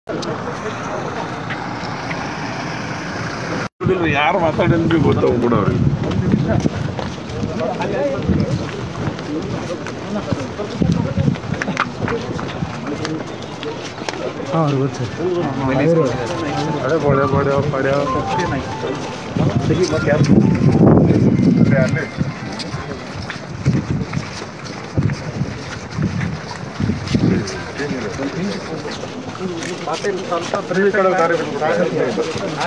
ಯಾರು ಮಾತಾಡೋದು ಬಿ ಗೊತ್ತಾಗ ಕೂಡ ಅವ್ರಿಗೆ ಅದೇ ಬಳೆ ಬಡ್ಯಾವ ಪಡ್ಯಾವ ಅಲ್ಲಿ ಈ ಕಡೆ ದಾರಿ ಬಿಟ್ಟು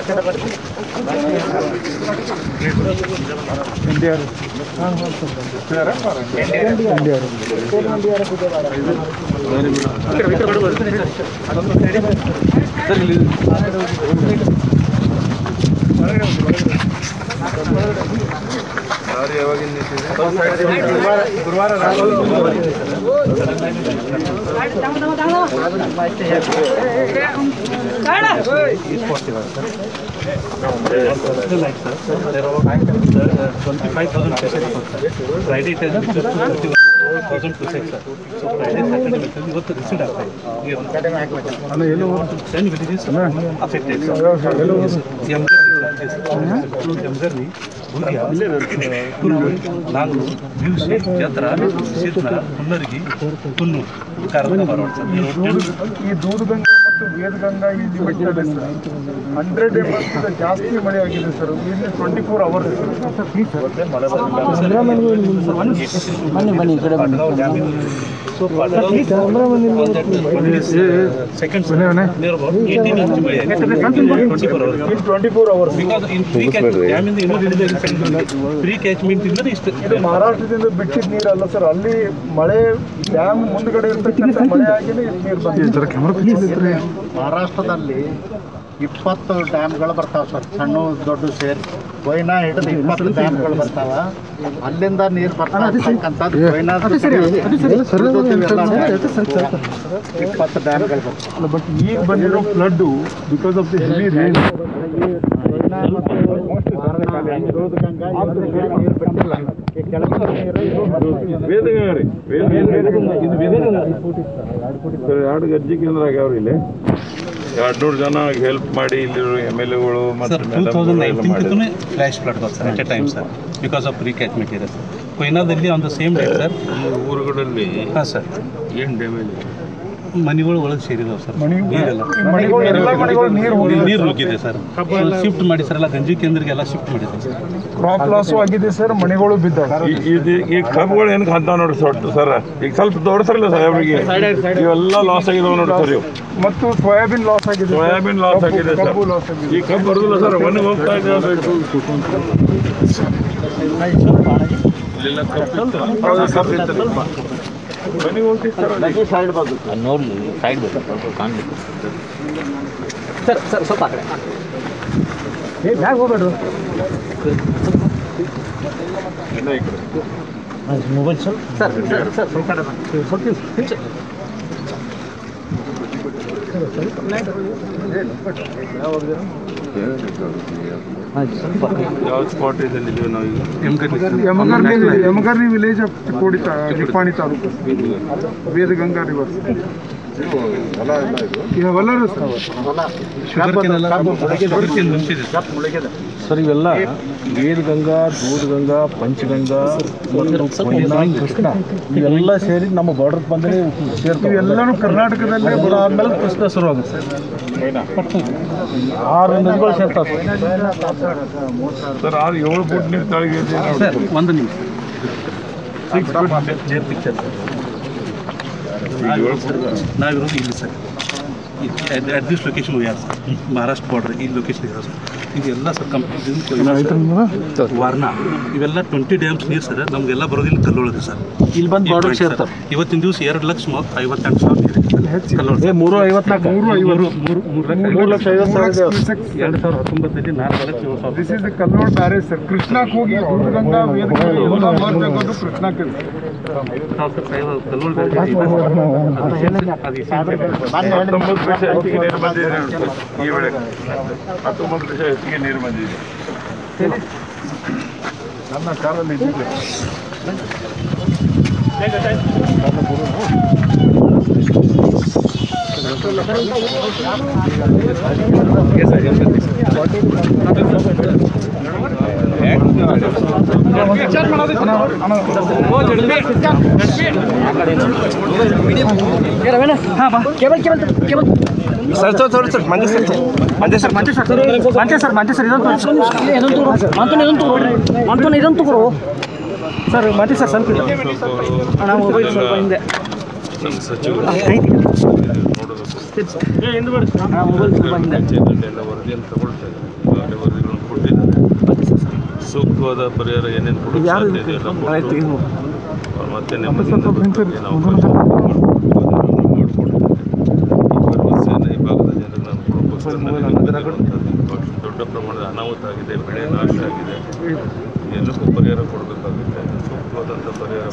ದಾರಿ ಯಾವಾಗಿಂದ ನಿಂತಿದೆ ಗುರುವಾರ Friday thousand percent sir so Friday Saturday ಬೇಕಾದ್ರೆ ಇವತ್ತು ರಿಸೀವ್ ಆಗ್ತಾ ಇದೆ ಟೆನ್ ವಿಲೇಜಸ್ ಅಫೆಕ್ಟೆಡ್ ಯಮಗರ್ನಿ ಗುಲ್ಯ ಕುರುಡು ನಾಗಲು ದಿವಸೆ ಜತ್ರ ಸೀತ್ನ ಹುನ್ನರಿಗೆ ತುನ್ನು ಕಾರಣ ಬರೋಣ ಸರ್ ಈ ದೂದಗಂಗಾ ಮತ್ತು ವೇದಗಂಗಾ ಈ ಲಿಮಿಟ್ ಹಂಡ್ರೆಡ್ ಎಂಬತ್ತು ಜಾಸ್ತಿ ಮಳೆ ಆಗಿದೆ ಸರ್ ಇಲ್ಲಿ twenty four hours seconds near about eighteen inch ಮಳೆ twenty four hours in twenty four hours because in pre catch ಡ್ಯಾಮಿಂದ ಇನ್ನೂ ರಿಲೀಸ್ ಪ್ರೀ ಕ್ಯಾಚ್ಮೆಂಟ್ ಇಂದ ಇಷ್ಟು ಇದು ಮಹಾರಾಷ್ಟ್ರದಿಂದ ಬಿಟ್ಟಿದ ನೀರು ಅಲ್ಲ ಸರ್ ಅಲ್ಲಿ ಮಳೆ ಡ್ಯಾಮ್ ಮುಂದ್ಗಡೆ ಇರ್ತಕ್ಕಂಥ ಮಳೆ ಆಗಿನೇ ನೀರು ಬಂದಿದೆ ಮಹಾರಾಷ್ಟ್ರದಲ್ಲಿ ಇಪ್ಪತ್ತು ಡ್ಯಾಮ್ಗಳು ಬರ್ತಾವೆ ಸರ್ ಸಣ್ಣ ದೊಡ್ಡ ಸೇರಿ ಕೊಯ್ನಾ ಹಿಡಿದು ಇಪ್ಪತ್ತು ಡ್ಯಾಮ್ಗಳು ಬರ್ತಾವ ಅಲ್ಲಿಂದ ನೀರು ಬರ್ತಾಕ್ಕಂಥದ್ದು ಕೊಯ್ನಾ ಇಪ್ಪತ್ತು ಡ್ಯಾಮ್ಗಳು ಬರ್ತಾವೆ ಬಟ್ ಈಗ ಬಂದಿರೋ flood because of the heavy rain ನೀರು ಬಿಟ್ಟಿಲ್ಲ ಈ ಕೆಳಗಿನ ನೀರು ಇದು ವೇದಗಂಗಾ ರೀ ವೇದಗಂಗಾ ಇದು ವೇದಗಂಗಾ ಸರ್ ಎರಡು ಗಜ್ಜಿ ಕೇಂದ್ರ ಆಗ್ಯಾವ್ರಿ ಇಲ್ಲಿ ಎರಡು ನೂರು ಜನ ಹೆಲ್ಪ್ ಮಾಡಿ ಇಲ್ಲಿರೋ ಎಮ್ ಎಲ್ ಎಗಳು ಸರ್ ಟೂ ಮತ್ತು ತೌಸಂಡ್ ನೈನ್ಟೀನ್ಗೂ ಫ್ಲ್ಯಾಶ್ ಫ್ಲಡ್ ಬಂತು sir at a time sir because of pre catchment ಇದೆ ಸರ್ ಕೊಯ್ನಾದಲ್ಲಿ on the same day sir ಊರುಗಳಲ್ಲಿ ಹಾಂ ಸರ್ ಏನು ಡ್ಯಾಮೇಜ್ ಮನೆಗಳು ಒಳಗೆ ಸೇರಿದಾವೆ ಸರ್ ಮನೆ ನೀರೆಲ್ಲ ಈ ಮನೆಗಳು ಎಲ್ಲ ಮನೆಗಳು ನೀರು ಹೋಗಿ ನೀರು ನುಗ್ಗಿದೆ ಸರ್ ಶಿಫ್ಟ್ ಮಾಡಿ ಸರ್ ಎಲ್ಲ ಗಂಜಿ ಕೇಂದ್ರಗೆಲ್ಲ ಶಿಫ್ಟ್ ಮಾಡಿದೆ ಸರ್ ಕ್ರಾಪ್ ಲಾಸು ಆಗಿದೆ ಸರ್ ಮನೆಗಳು ಬಿದ್ದಾವೆ ಈ- ಇದು ಈ ಕಬ್ಬುಗಳು ಏನು ಅಂತ ನೋಡ್ರಿ ಸೊಟ್ಟು ಸರ್ ಈಗ ಸ್ವಲ್ಪ ತೋರಿಸ್ರಲ್ಲ ಸಾಹೇಬ್ರಿಗೆ ಇವೆಲ್ಲ ಲಾಸ್ ಆಗಿದಾವೆ ನೋಡಿ ಸರ್ ಇವು ಮತ್ತು ಸೋಯಾಬೀನ್ ಲಾಸ್ ಆಗಿದೆ ಸರ್. ಸೋಯಾಬೀನ್ ಲಾಸ್ ಕಬ್ಬು- ಆಗಿದೆ ಸರ್ ಕಬ್ಬು ಲಾಸ್ ಆಗಿದೆ ಈ ಕಬ್ಬು ಬರೋದಿಲ್ಲ ಸರ್ ಒಣಗಿ ಹೋಗ್ತಾ ಇದೆ ಅದು. ಇಲ್ಲೆಲ್ಲ ಕಬ್ಬು ಇತ್ತು. ಹೌದು, ಕಬ್ಬು ಇತ್ತು ಸ್ವಲ್ಪ. ಮನೆಗೆ ಹೋಗ್ತಿತ್ತು ಸರ್ ಅಲ್ಲಿ. ಇಲ್ಲ ಈ ಕಡೆ. ಮೊಬೈಲ್ ಸರ್ ಯಾವ ಸ್ಪಾಟ್ ಇದೆ ಇದೀವಿ ನಾವು ಈಗ ಯಮಗರ್ನಿ ಯಮಗರ್ನಿ ವಿಲೇಜ್ ಆಫ್ ಚಿಕ್ಕೋಡಿ ತಾ- ನಿಪ್ಪಾಣಿ ತಾಲೂಕು ವೇದಗಂಗಾ ರಿವರ್ಸ್ ಇವೆಲ್ಲ ಸರ್ ಶುಗರ್ ಕೇನ್ ಎಲ್ಲ ಶುಗರ್ ಕೇನ್ ನುಗ್ಗಿದೆ ಸರ್ ಸರ್ ಇವೆಲ್ಲ ವೇದಗಂಗಾ ದೂದಗಂಗಾ ಪಂಚಗಂಗಾ ಮತ್ತು ಕೊಯ್ನಾ, ಕೃಷ್ಣ ಇವೆಲ್ಲ ಸೇರಿ ನಮ್ಮ ಬಾರ್ಡರ್ ಬಂದರೆ ಸೇರ್ತವೆ ಇವೆಲ್ಲನೂ ಕರ್ನಾಟಕದಲ್ಲೇ ಬರೋ ಆದ್ಮೇಲೆ ಕೃಷ್ಣ ಶುರುವಾಗುತ್ತೆ ಆರು ನದಿಗಳು ಸೇರ್ತಾವೆ ಸರ್ ಆರು ಏಳು ಫುಟ್ ನೀರು ತಳಗೆ ಇದೆ ನೋಡಿ. ಸರ್ ಒಂದು ನಿಮಿಷ ಸಿಕ್ಸ್ ಫುಟ್ ಜೇರ್ ಪಿಕ್ಚರ್ ಸರ್ ನಾವಿರೋದು ಇಲ್ಲಿ ಸರ್ ಅಟ್ ದಿಸ್ ಲೊಕೇಶನ್ ಯಾರು ಸರ್ ಮಹಾರಾಷ್ಟ್ರ ಬಾರ್ಡರ್ ಈ ಲೊಕೇಶನ್ ಇದೆ ಸರ್ ಇದೆಲ್ಲ ಸರ್ ಕಂಪ್ಲೀಟ್ ವಾರ್ನಾ ಇವೆಲ್ಲ ಟ್ವೆಂಟಿ ಡ್ಯಾಮ್ಸ್ ನೀರು ಸರ್ ನಮಗೆಲ್ಲ ಬರೋದಿಲ್ಲ ಕಲ್ಲೊಳಗೆ ಸರ್ ಇಲ್ಲಿ ಬಂದು ಬಾರ್ಡರ್ ಈ point, ಸೇರ್ತಾವೆ ಸರ್. ಇವತ್ತಿನ ದಿವಸ ಎರಡು ಲಕ್ಷ ಮೂವತ್ತು ಐವತ್ತೆಂಟು ಸಾವಿರ ನೀರು ಕಲ್ಲೋಳ ಏ ಮೂರು ಐವತ್ನಾಲ್ಕು ಮೂರು ಮೂರು ಮೂರು ಮೂರು ಮೂರು ಲಕ್ಷ ಐವತ್ತು ಸಾವಿರ ಇದೆ. ಎರಡು ಸಾವಿರದ ಹತ್ತೊಂಬತ್ತರಲ್ಲಿ ನಾಲ್ಕು ಲಕ್ಷ ಏಳು ಸಾವಿರ this is the Kallol barrage sir ಕೃಷ್ಣಕ್ಕೆ ಹೋಗಿ ದೂದಗಂಗಾ ವೇದಗಂಗಾ ಎಲ್ಲ merge ಆಗೋದು ಕೃಷ್ಣಕ್ಕೆ ನಾವು ಸರ್ ಕೈ- ಕಲ್ಲೋಳ ಬೇರೆ ಇದೆ. ಅದು ಸೇರಿ- ಅದು ಸೇರಿ- ಹತ್ತೊಂಬತ್ತು ಲಕ್ಷ ಹೆಚ್ಚಿಗೆ ನೀರು ಬಂದಿದೆ ನೋಡಿ. ಈ ವೇಳೆ ಹತ್ತೊಂಬತ್ತು ಲಕ್ಷ ಹೆಚ್ಚಿಗೆ ನೀರು ಬಂದಿದೆ ನನ್ನ ಕಾಲಲ್ಲಿ ಇದ್ದಿದ್ದೆ sir sir sir sir Manju sir Manju sir Manju sir Manju sir Manju sir ಇದೊಂದು ಮಂತು ಇದೊಂದು ತಗೊಳ್ರಿ ಮಂತು ಇದೊಂದು ತಗೊರು ಸರ್ ಮಂಜು ಸರ್ ಸ್ವಲ್ಪ ಅಣ್ಣ ಮೊಬೈಲ್ ಸ್ವಲ್ಪ ಹಿಂದೆ ನಮ್ಮ ಸಚಿವರು ಅಣ್ಣ ಮೊಬೈಲ್ ಸ್ವಲ್ಪ ಹಿಂದೆ ಎಲ್ಲ ವರದಿಯನ್ನು ತಗೊಳ್ತಾ ಇದ್ದಾರೆ ಈಗಾಗಲೇ ವರದಿಗಳನ್ನು ಕೊಟ್ಟಿದ್ದಾರೆ ಸೂಕ್ತವಾದ ಪರಿಹಾರ ಏನೇನು ಕೊಡೋಕ್ಕೆ ಸಾಧ್ಯ ಇದೆ ಎಲ್ಲ ಕೊಟ್ಟು ಅವ್ರು ಮತ್ತೆ ನೆಮ್ಮದಿಯಿಂದ ಬದುಕೋಕೆ ಏನು ಅವಕಾಶ ಮಾಡಿಕೊಡ್ತಾರೆ ಈ ಭರವಸೆಯನ್ನು ಈ ಭಾಗದ ಜನರಿಗೆ ನಾನು ಕೊಡೋಕ್ಕೋಸ್ಕರ ನನಗೆ ಬಂದಿರುವಂಥದ್ದು ಬಹಳಷ್ಟು ದೊಡ್ಡ ಪ್ರಮಾಣದ ಅನಾಹುತ ಆಗಿದೆ ಬೆಳೆ ನಾಶ ಆಗಿದೆ ಎಲ್ಲಕ್ಕೂ ಪರಿಹಾರ ಕೊಡಬೇಕಾಗುತ್ತೆ ಸೂಕ್ತವಾದಂಥ ಪರಿಹಾರ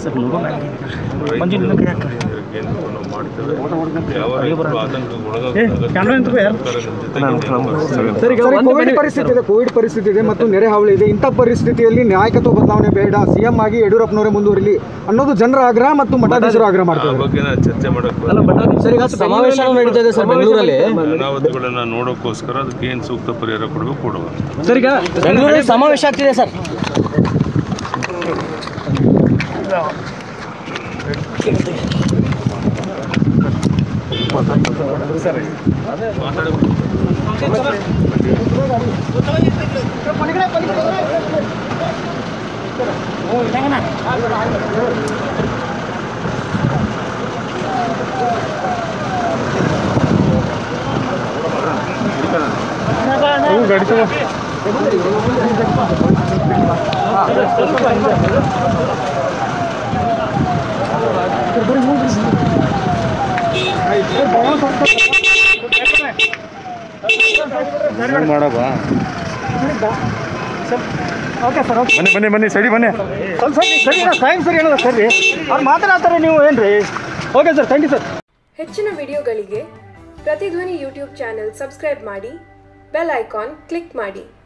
ಕೇಂದ್ರವನ್ನು ನಾವು ಮಾಡ್ತೇವೆ ಯಾವ ರೈತರು ಆತಂಕಕ್ಕೆ ಒಳಗಾಗಬೇಕಾಗುತ್ತೆ ಸರ್ ಈಗ ಕೋವಿಡ್ ಪರಿಸ್ಥಿತಿ ಇದೆ ಕೋವಿಡ್ ಪರಿಸ್ಥಿತಿ ಇದೆ ಮತ್ತು ನೆರೆ ಹಾವಳಿ ಇದೆ ಇಂಥ ಪರಿಸ್ಥಿತಿಯಲ್ಲಿ ನಾಯಕತ್ವ ಬದಲಾವಣೆ ಬೇಡ ಸಿಎಂ ಆಗಿ ಯಡಿಯೂರಪ್ಪನವರೇ ಮುಂದುವರಿಲಿ ಅನ್ನೋದು ಜನರ ಆಗ್ರಹ ಮತ್ತು ಮಠಾಧೀಶರ ಆಗ್ರಹ ಆ ಮಾಡ್ತಾರೆ ಬಗ್ಗೆ ನಾನು ಚರ್ಚೆ ಮಾಡಕ್ಕೆ ಸಮಾವೇಶ ನಡೀತಾ ಇದೆ ಸರ್ ಬೆಂಗಳೂರಲ್ಲಿ ಅನಾಹುತಗಳನ್ನ ನೋಡೋಕ್ಕೋಸ್ಕರ ಅದಕ್ಕೆ ಏನು ಸೂಕ್ತ ಪರಿಹಾರ ಕೊಡಬೇಕು ಕೊಡುವ ಸರ್ ಈಗ ಬೆಂಗಳೂರಲ್ಲಿ ಸಮಾವೇಶ ಆಗ್ತಿದೆ ಸರ್ ಬನ್ನಿ ಬನ್ನಿ ಬನ್ನಿ ಸರಿ ಬನ್ನಿ ಸ್ವಲ್ಪ ಸರಿ ಸರಿ ಟೈಮ್ ಸರಿ ಏನಲ್ಲ ಸರಿ ಅವ್ರು ಮಾತನಾಡ್ತಾರೆ ನೀವು ಏನ್ರಿ okay sir thank you sir ಹೆಚ್ಚಿನ ವಿಡಿಯೋಗಳಿಗೆ ಪ್ರತಿಧ್ವನಿ ಯೂಟ್ಯೂಬ್ ಚಾನೆಲ್ ಸಬ್ಸ್ಕ್ರೈಬ್ ಮಾಡಿ ಬೆಲ್ ಐಕಾನ್ ಕ್ಲಿಕ್ ಮಾಡಿ